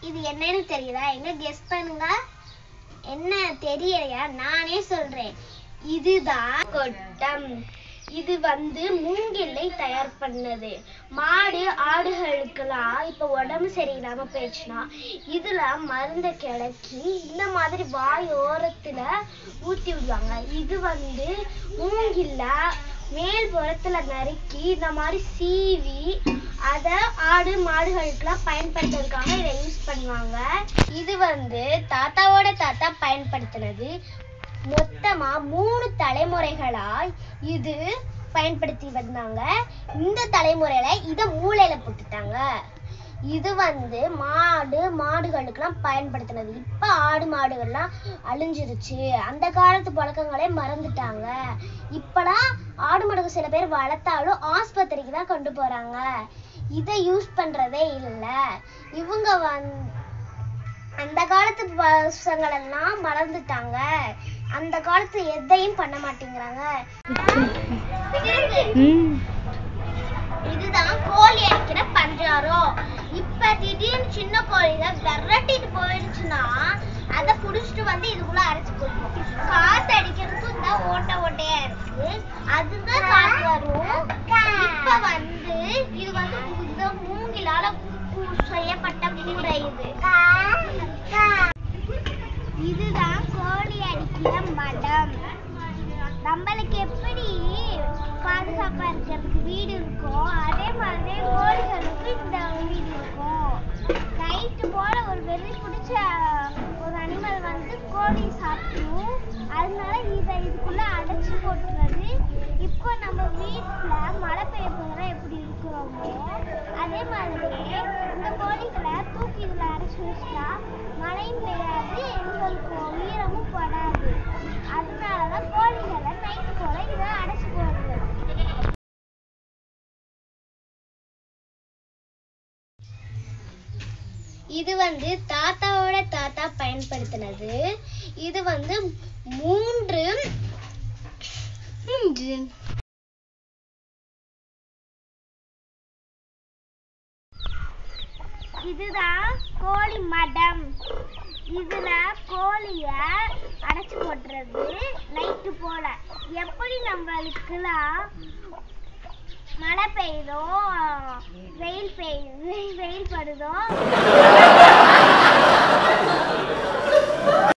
இது என்னன்னு தெரியல எங்க கெஸ் பண்ணுங்க என்ன தெரியலையா நானே சொல்றேன் இதுதான் கொட்டம் இது வந்து மூங்கிலை தயார் பண்ணது மாடு ஆடுகளுக்கெல்லாம் இப்ப உடம்பு சரியில்லாம போயிடுச்சுன்னா இதுல மருந்த கிளக்கி இந்த மாதிரி வாய் ஓரத்துல ஊத்தி விடுவாங்க இது வந்து மூங்கில்ல மேல் புறத்துல நறுக்கி இந்த மாதிரி சீவி அத ஆடு மாடுகளுக்கெல்லாம் பயன்படுத்துறதுக்காக இதை யூஸ் பண்ணுவாங்க இது வந்து தாத்தாவோட தாத்தா பயன்படுத்தினது மொத்தமா மூணு தலைமுறைகளாய் இது பயன்படுத்தி வந்தாங்க இந்த தலைமுறையில இத மூளையில போட்டுட்டாங்க இது வந்து மாடு மாடுகளுக்கெல்லாம் பயன்படுத்தினது இப்ப ஆடு மாடுகள்லாம் அழிஞ்சிருச்சு அந்த காலத்து பழக்கங்களே மறந்துட்டாங்க இப்பலாம் ஆடு மாடுகள் சில பேர் வளர்த்தாலும் ஆஸ்பத்திரிக்கு தான் கொண்டு போறாங்க இதை யூஸ் பண்றதே இல்ல இவங்க வந்து அந்த காலத்து பசங்கள் எல்லாம் மறந்துட்டாங்க அந்த காலத்து எதையும் பண்ண மாட்டேங்கிறாங்க இதுதான் கோழி அடிக்கிற பஞ்சாரம் இப்ப திடீர்னு சின்ன கோழிகள் விரட்டிட்டு போயிடுச்சுன்னா அதை புடிச்சிட்டு வந்து இதுக்குள்ள அரைச்சு கொடுப்போம் காத்து அடிக்கிறதுக்கும் இந்த ஓட்ட ஓட்டையா இருக்கு அதுதான் காத்து வரும் இப்ப வந்து இது வந்து இந்த மூங்கிலால கூ- செய்யப்பட்ட கூடை இது இதுதான் கோழி அடிக்கிற மடம் நம்மளுக்கு எப்படி பாதுகாப்பா இருக்கிறதுக்கு வீடு இருக்கோ அதே மாதிரி கோழிகளுக்கு இந்த வீடு இருக்கும் நைட்டு போல ஒரு வெறி பிடிச்ச ஒரு அனிமல் வந்து கோழி சாப்பிடும் அதனால இதை இதுக்குள்ள அடைச்சு போட்டுறது இப்போ நம்ம வீட்டுல மழை பெய்ய போதுனா எப்படி இருக்கிறோமோ அதே மாதிரி இந்த கோழிகளை தூக்கி இதுல அடைச்சு வச்சுட்டா மழையும் பெய்யாது எங்களுக்கு ஈரமும் படாது அதனாலதான் கோழிகளை நைட்டு போல இதை அடைச்சு போடுறது இது வந்து தாத்தாவோட தாத்தா பயன்படுத்தினது இது வந்து மூன்று மூன்று இதுதான் கோழி மடம் இதுல கோழிய அடைச்சு போட்டுறது நைட்டு போல எப்படி நம்மளுக்குலாம் மழை பெய்யுதோ வெயில் பெய்யுது வெயில் படுதோ